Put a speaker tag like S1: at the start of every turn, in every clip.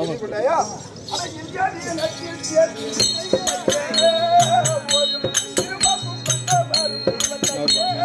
S1: எழுதி கொண்டாயா ஆனா இந்தியாவிய லட்சியம் சேர்த்து ஒரு திரும்பவும் கொண்டவர்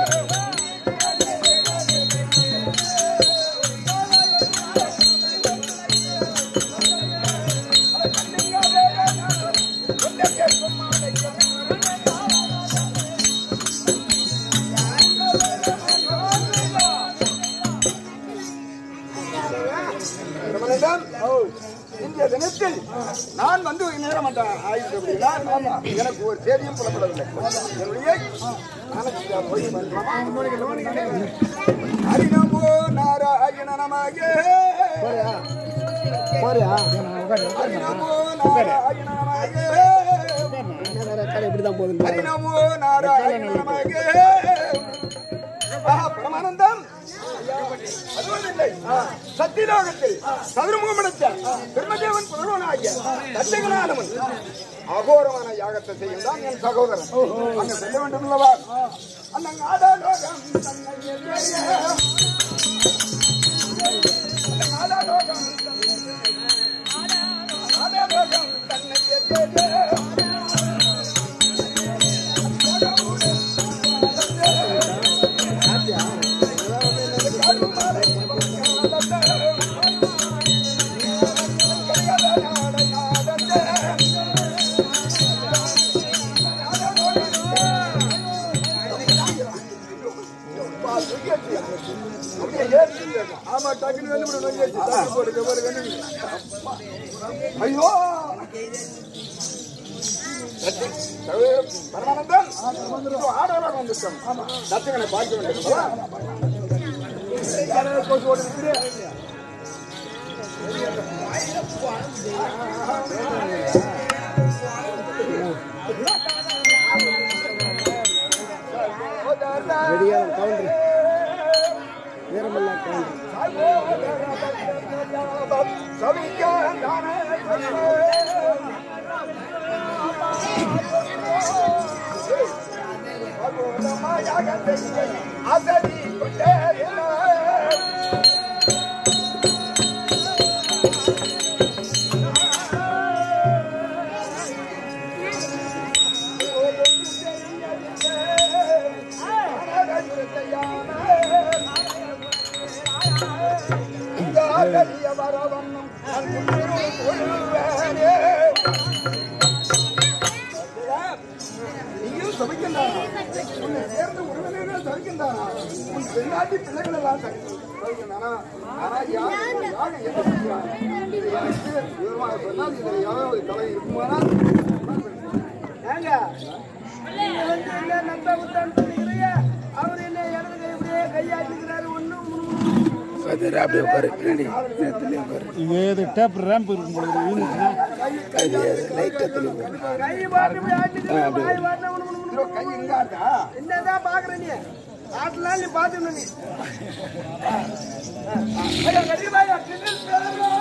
S1: பிரமனிடம், இன்றைய தினத்தில் நான் வந்து நேர மாட்டேன் ஆயிரத்தி எனக்கு ஒரு செய்தியும் புலப்படவில்லை என்னுடைய நாளைக்கு போய் பார்க்கலாம். ஹரிநமோ நாராயண நமக ஹரிநமோ நாராயண நமக ஹரிநமோ நாராயண நமக ஆஹா, பரமானந்தம் அதுவதில்லை சத்தியலோகத்தில் சதுரமுகமடைத்த பிரம்மதேவன் புதல்வனாகிய தச்சகனானவன் அகோரமான யாகத்தை செய்யும் தான் என் சகோதரன் அங்க செல்ல வேண்டும் அல்லவா அந்த நாடாலோகம் தன்னை எதிரே. அந்த நாடாலோகம் தன்னை நாடாலோகம் தன்னை எதிரே. ஆமா டக்குனு வந்து விட நொங்கி வச்சு தண்ணி போட்டு ஒரு கண்ணு ஐயோ பரமானந்தம் ஆடவராக வந்துட்டோம் தச்சகனை பார்க்க வேண்டும் யாராவது கோச்சு ஓடுறது அசதி கொண்டே நீயும் சமைக்கின்றானா உன்னை சேர்ந்து உறவினர்கள் சமைக்கின்றானா உன் பெண்ணாட்டி பிள்ளைகள் எல்லாம் சமைக்கின்றானா ஆனா யார் யார் என்ன செய்கிறான்? இது எனக்கு விவரமாக சொன்னால் இதில் யாராவது தலை இருக்குமானால்
S2: ஏங்க நீங்க வந்து என்ன நம்ப உத்தான்னு சொல்லிக்கிறீங்க அவர் என்ன இடது கை இப்படியே கையாட்டிக்கிறாரு ஒன்றும்
S3: அப்படியே உட்காரு பின்னாடி நேரத்துலயே உட்காரு
S4: இது டேப் ரேம்ப் இருக்கும் போல இருக்கு.
S3: அது லைட்டாக தெரியும்
S2: கை பாட்டு போய் ஆட்டிக்கிறாரு வாய் பாட்டு உனு உனு
S1: இதோ கை எங்காட்டா
S2: என்னதான் பாக்குற நீ ஆட்டலாம் நீ பாத்துக்கணும் நீ
S1: ஐயா கடிவாயா கிண்டல் பேரோ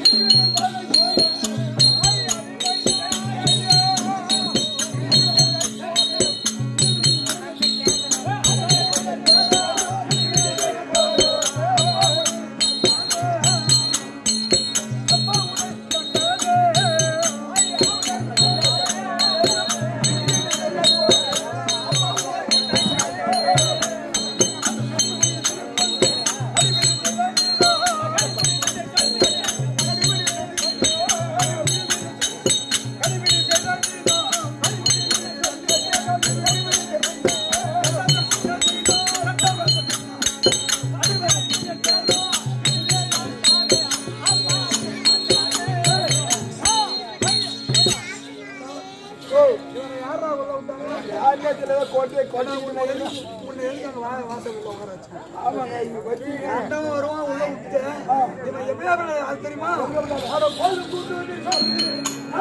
S1: யாருக்கே தெரியல கோட்டை கொடி முன்னாடி முன்ன எழுந்தாங்க வா வாசல்ல உட்கார வச்சு ஆமாங்க இங்க வச்சு அட்டம் வருவான் உள்ள விட்டு இவன் எப்படியா அது தெரியுமா அட கோயில் கூட்டு வந்து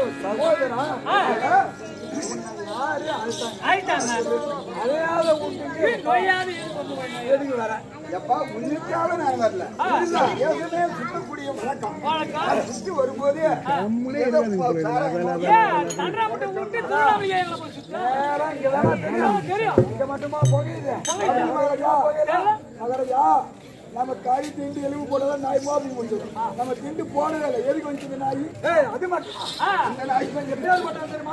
S1: சகோதரா உன்னை யாரு அழைத்தாங்க அழையாத உன்னை
S2: எதுக்கு வர
S1: எப்பா உன்னுக்காக நான் வரல இதுதான் ஏற்கனவே சுத்தக்கூடிய வழக்கம் அது சுத்தி வரும்போது ஏதோ
S2: நேரம் இங்கதானா தெரியும் இங்க மட்டுமா புகையுது
S1: மகரையா நம்ம காய் திண்டு எலும்பு போடலாம் நாய் மாபி முடிச்சிடும் நம்ம திண்டு போனதே இல்லை எதுக்கு வந்துச்சு நாய்
S2: ஏய் அது மட்டும்
S1: அந்த நாய் கொஞ்சம்
S2: எப்படியாவது மட்டும் தெரியுமா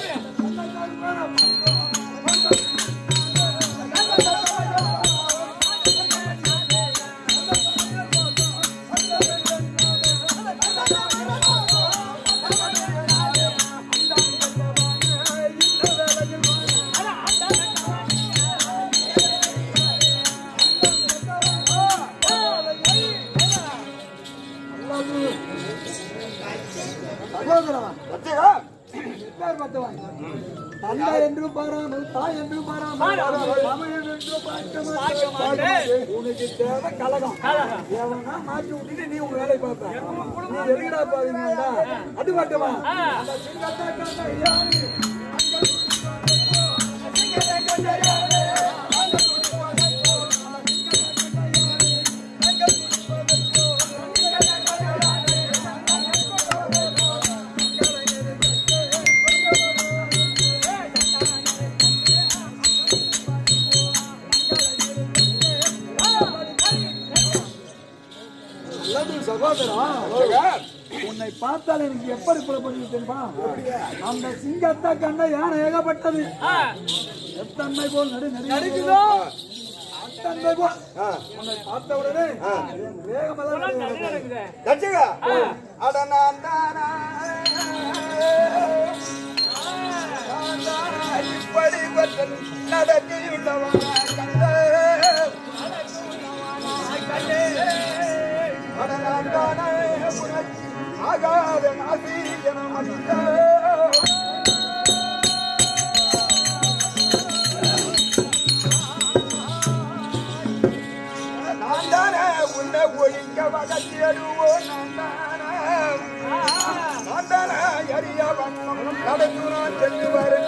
S2: சகோதரா
S1: வச்சா
S2: பேர் பத்தவன் தந்தை என்று பாராமல் தாய் என்று பாராமல் தமிழன் என்று பார்க்க மாட்டேன். உனக்கு தேவை கலகம் எவனா மாற்றி விட்டுட்டு நீ உன் வேலையை பார்ப்ப நீ எதுக்குடா பாருங்கடா அது மட்டுமா அந்த சிங்கத்தை கண்ட யாரு? அல்லது சகோதரா உன்னை பார்த்தால் எனக்கு எப்படி புறப்படுது தெரியுமா அந்த சிங்கத்தை கண்ட யானை ஏகப்பட்டது எத்தன்மை போல் நடு நடிக்குதோ அத்தன்மை போல் உன்னை பார்த்த உடனே என் வேகமெல்லாம் நடக்குது.
S1: தச்சுகா அட நான் தானா நான் தானா இப்படி ஒருத்தன் நடத்தியுள்ளவன் கண்டே அட நான் தானே உனக்கு ஆகாத நாசி என மதித்தே நான் தானே உன்னை ஒழிக்க வகத்தியடுவோ நான் தானே நான் தானே எரிய வண்ணம் நடந்து நான் சென்று வரேன்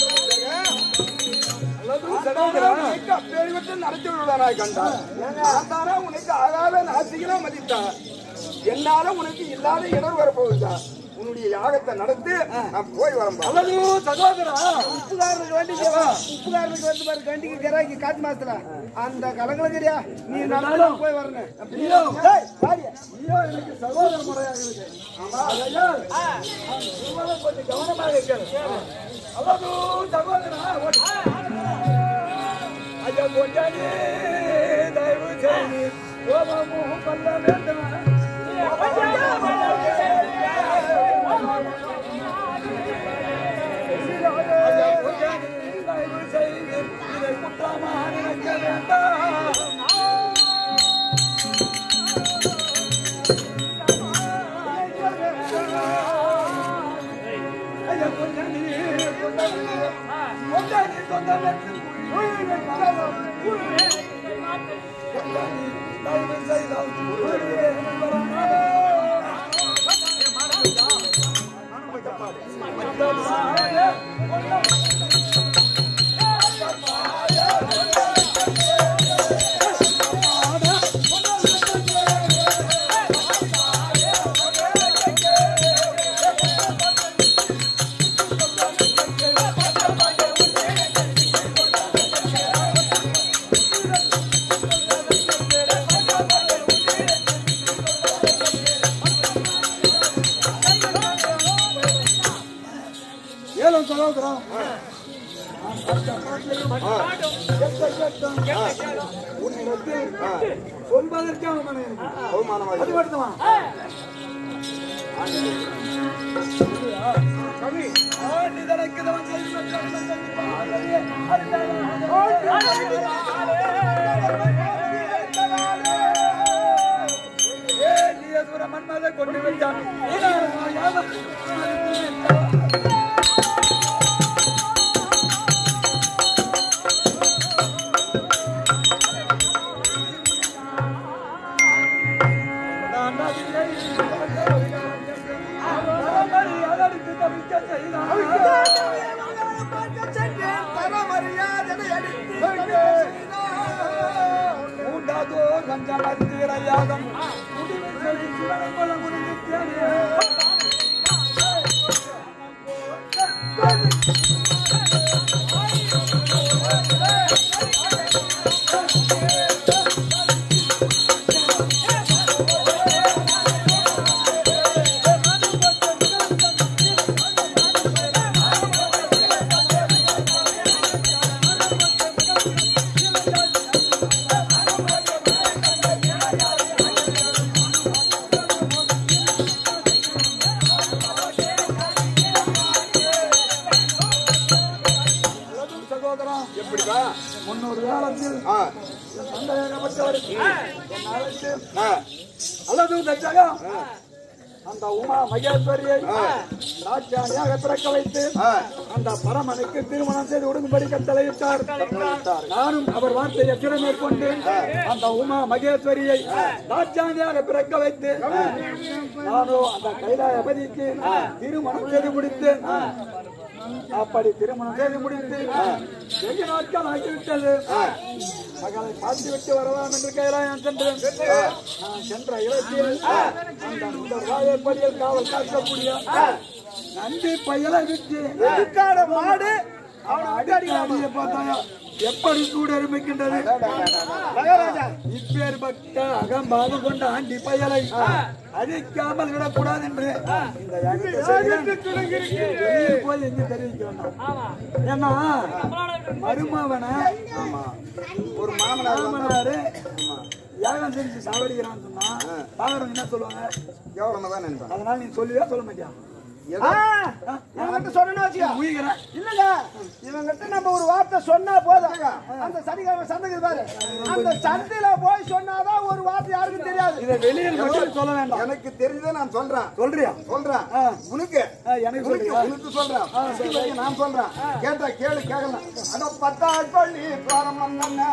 S1: உனக்கு அப்பேற்பட்டு நடத்தி விடுவதானாய் கண்டார் நான் தானே உனக்கு ஆகாத நாசிகளா மதித்தான் என்னால உனக்கு இல்லாத இடர் வரப்போகுதா உன்னுடைய யாகத்தை நடத்தி நான் போய் வரம்பா
S2: அல்லது சகோதரா உப்புகாரனுக்கு வண்டிக்கு உப்புகாரனுக்கு வந்து பாரு கண்டிக்கு கிராக்கி காட்டு மாசத்துல அந்த கலங்கலகிரியா நீ நடந்தாலும் போய் வரணும் ஐயோ டேய், வாடியா. ஐயோ எனக்கு சகோதர முறையாக இருக்கு ஆமா ஐயா இவனும் கொஞ்சம் கவனமாக இருக்கிறேன் அல்லது சகோதரா ஓடி. ஐயா கொஞ்சாடி தயவு செய்து கோபமும் கொள்ள வேண்டும் ஐயா கொஞ்சாடி தயவு செய்து இதை குற்றமாக நினைக்க வேண்டாம் ஐயா கொஞ்சாடி கொஞ்சாடி கொஞ்சாடி கொஞ்சாடி தயவு செய்தால் ஏழம் சகோதரம் ஒன்பதற்கு அவமானம் எனக்கு.
S1: அவமானமாக
S2: அது மட்டுமா கவி ஆண்டி தனக்குதவன் செய்து மன்மத கொண்டு வச்சான்
S1: பரமரியாதனை அடித்து மூன்றாவதோர் கஞ்சால் அறுத்துகிற யாகம் முடிவில் சொல்லி சிவனை போல முடிந்துட்டேனே. சகோதரன் எப்படிப்பா முன்னொரு காலத்தில் சந்தேகப்பட்டவர் அல்லது தச்சகம் அந்த உமா மகேஸ்வரியை ராஜாணியாக பிறக்க வைத்து அந்த பரமனுக்கு திருமணம் செய்து கொடுக்கும்படி கட்டளையிட்டார் நானும் அவர் வார்த்தையை திற மேற்கொண்டு அந்த உமா மகேஸ்வரியை ராஜாணியாக பிறக்க வைத்து நானும் அந்த கைலாயபதிக்கு திருமணம் செய்து முடித்து அப்படி திருமணம் செய்து முடித்து வெகு நாட்கள் ஆகிவிட்டது மகளை பார்த்து விட்டு வரலாம் என்று கைலாயம் சென்றேன் நான் சென்ற இடத்தில் அந்த முதல் வாயற்படியில் காவல் காக்கக்கூடிய நன்றி பையலை விட்டு
S2: வெட்டுக்கார மாடு
S1: அவன் அடிக்கடியை பார்த்தாயா எப்படி சூடு இருமிக்கின்றது
S2: மகாராஜா
S1: இப்பேற்பட்ட அகம்பாவம் கொண்ட ஆண்டி பயலை அழிக்காமல் விடக்கூடாது என்று இந்த யாகத்தை செய்கிறேன். வெளியில் போய் எங்க தெரிவிக்க வேண்டாம் ஏன்னா மருமவனை
S2: ஒரு மாமனார்
S1: மாமனாரு யாகம் செஞ்சு சாவடிக்கிறான்னு சொன்னா பாக்குறவங்க என்ன சொல்லுவாங்க
S2: கௌரவமா தான் நினைப்பான்
S1: அதனால நீ சொல்லுவியா சொல்ல மாட்டியா
S2: இவங்கிட்ட சொன்னா வச்சுக்க
S1: உயிர்கிறேன்
S2: இல்லங்க இவங்கிட்ட நம்ம ஒரு வார்த்தை சொன்னா போதும் அந்த சனிக்கிழமை சந்தைக்கு பாரு அந்த சந்தையில போய் சொன்னாதான் ஒரு வார்த்தை யாருக்கும் தெரியாது
S1: இதை வெளியில் மட்டும் சொல்ல வேண்டாம்
S2: எனக்கு தெரிஞ்சதை நான் சொல்றேன்
S1: சொல்றியா
S2: சொல்றேன்
S1: ஆ.
S2: உனக்கு
S1: ஆ, எனக்கு
S2: உனக்கு
S1: சொல்றியா
S2: உனக்கு சொல்றேன் சக்தி பத்தி நான் சொல்றேன் கேட்டா கேளு கேட்கலாம் அட பத்தா பள்ளி பாரமங்கண்ண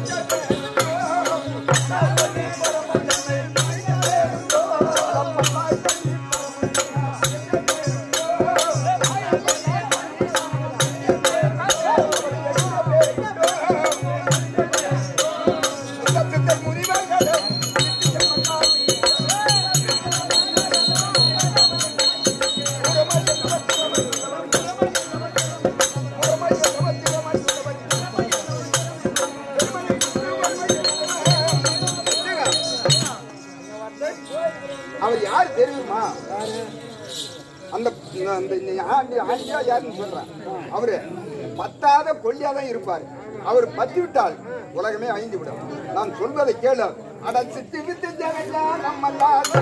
S2: அவர் யார் தெரியுமா அந்த அந்த இந்த ஆண்டி ஆண்டியா யாருன்னு சொல்றேன் அவரு பத்தாத கொல்லியாதான் இருப்பார் அவர் பத்தி விட்டால் உலகமே அழிந்து விடும் நான் சொல்வதை கேளு அட சித்தி வித்து ஜெகஜா நம்ம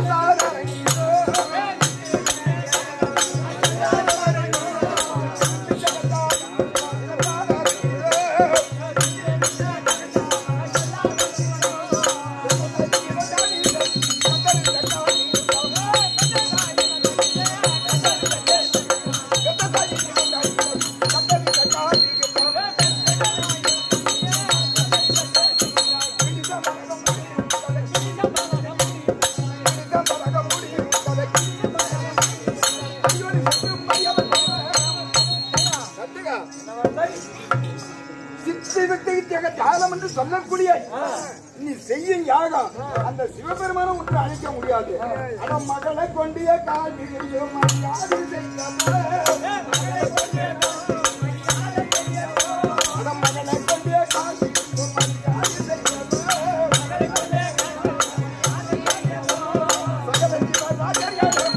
S2: சித்தி விட்டு ஜாலம் என்று சொல்லக்கூடிய நீ செய்யும் யாகம் அந்த சிவபெருமானை உற்று அழிக்க முடியாது அட மகளை கொண்டிய கால் மரியாதை செய்ய அட மகளை கொண்டிய கால் மரியாதை செய்ய சகல ஜீவராஜர்களும்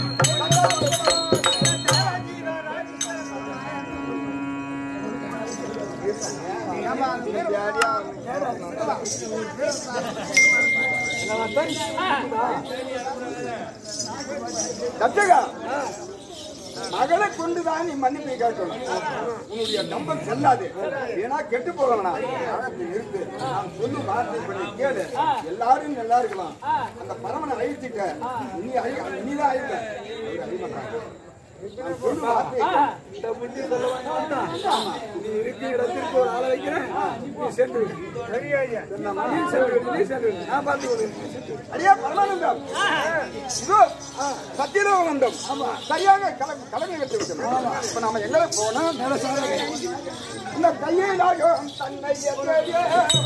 S2: தச்சகா மகளை கொண்டுதான் நீ மன்னிப்பை கேட்கணும் உன்னுடைய நம்பர் செல்லாது ஏன்னா கெட்டு போகலாம் நிறுத்து நான் சொல்லும் வார்த்தை பண்ணி கேளு எல்லாரும் நல்லா இருக்கலாம் அந்த பரமனை அழிச்சிட்ட நீ அழி நீதான் அழிக்க அவர் அழிமாட்டாங்க.
S1: நான் சொல்லும் வார்த்தை
S2: இந்த புத்தி சொல்ல வேண்டாம். நீ இருக்கிற இடத்திற்கு ஒரு ஆளை வைக்கிறேன் நீ சென்று விடு. சரியா ஐயா? நீ சென்று விடு, நீ சென்று விடு. நான் பார்த்து கொள்கிறேன். நீ சென்று விடு.
S1: அடியே பரமானந்தம் இதோ சத்தியலோகந்தம் சரியாக கல- கடமை வெற்றி விட்டோம் இப்ப நாம எங்க போனா மேல சாதனை இந்த கையிலாகும் தன்னை எத்தேடியே.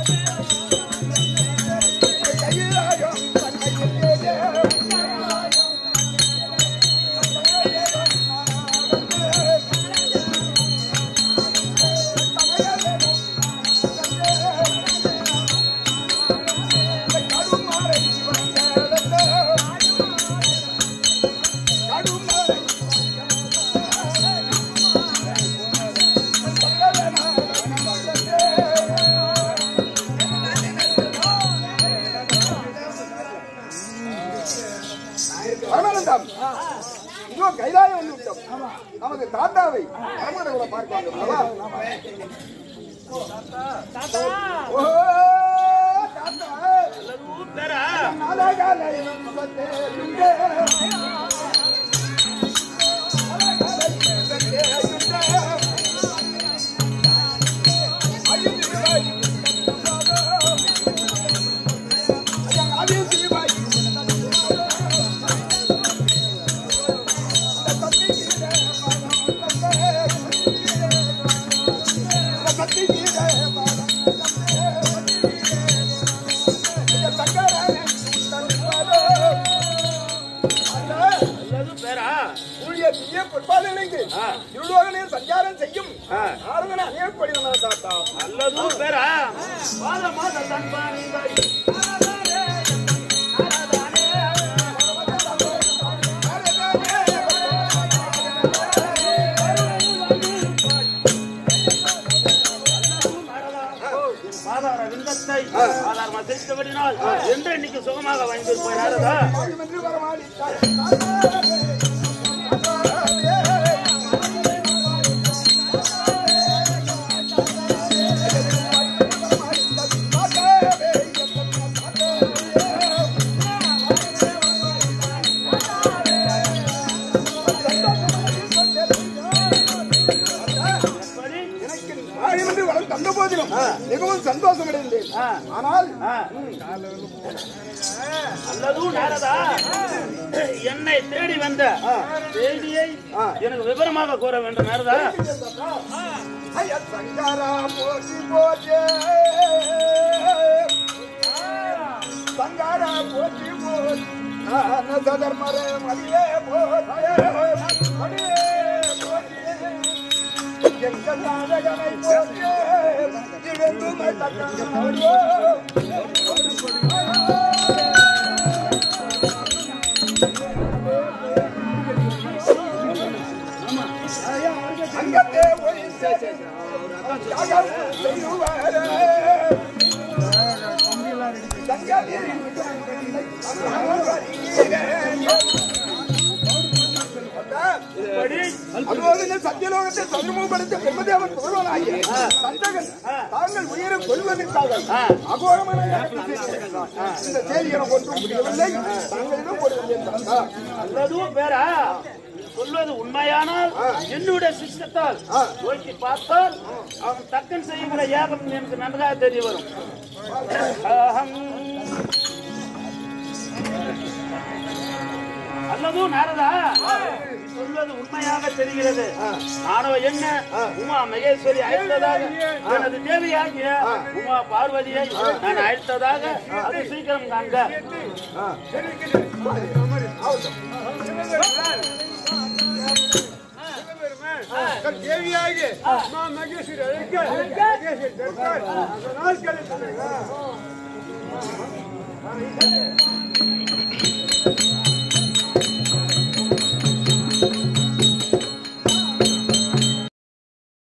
S1: இந்த கையிலாகும் தன்னை எத்தேடியே. கடுமாறை வந்தெடுத்த கடுமாறை பரமானந்தம் இதோ கைலாயம் வந்து விட்டோம் நமது தாத்தாவை பரமான கூட பார்ப்பாங்க அல்லவா? ஓ தாத்தா நாளகாலை வந்தே யுண்டே. நாளகாலை வந்தே யுண்டே. அழிந்திருவாய். அழிந்திருவாய். சஞ்சாரம் செய்யும் ஆறுதல் அநேகப்படுகிறார் தாத்தா
S5: அல்லது பெற பாதமாக தன்பானிகள் மாதார விந்தத்தை ஆதார் மசித்தபடினால் என்று இன்னைக்கு சுகமாக வாங்கி போயினாரதா
S1: என்று வரமாடித்தார் எனக்கு நியாயம் என்று வரம் தந்த போதிலும் மிகவும் சந்தோஷம் அடைந்தேன் ஆனால்
S5: அல்லதும் நாரதா என்னை தேடி வந்த செய்தியை எனக்கு விவரமாக கூற வேண்டும் நாரதா
S1: ஐய சங்கரா போற்றி போற்றே சங்கரா போற்றி போற்றி நான சதர்மர மடியே போற்றே மடியே போற்றே எங்கள் நாடகனை போற்றே இழந்துமை தக்கோ அங்கத்தே ஒழித்தே யாகம் செய்யுவாரே அதுபோல சத்தியலோகத்தை சதுர்முகப்படுத்த பிரம்மதேவன் புகழ்வனாகிய சந்தகன் தாங்கள் உயிரை கொள்வதற்காக அகோரமான யாத்திரை செய்திருக்கிறார். இந்த செய்தி எனக்கு ஒன்றும் புரியவில்லை தாங்களிடம் கொடுக்கிறேன்
S5: அல்லதும் பேரா சொல்வது உண்மையானால் என்னுடைய சிஸ்டத்தால் நோக்கி பார்த்தால் அவன் தக்கன் செய்கிற யாகம் எனக்கு நன்றாக தெரிய வரும் அஹம். அல்லதும் நாரதா சொல்வது உண்மையாக தெரிகிறது ஆனவ என்ன உமா மகேஸ்வரி அழைத்ததாக எனது தேவியாகிய உமா பார்வதியை நான் அழைத்ததாக அது சீக்கிரம் காண்க
S2: தேவியாகி அம்மா மகேஸ்வரி அழைக்க மகேஸ்வரி தடுத்தார். அதனால் கிடைத்தது.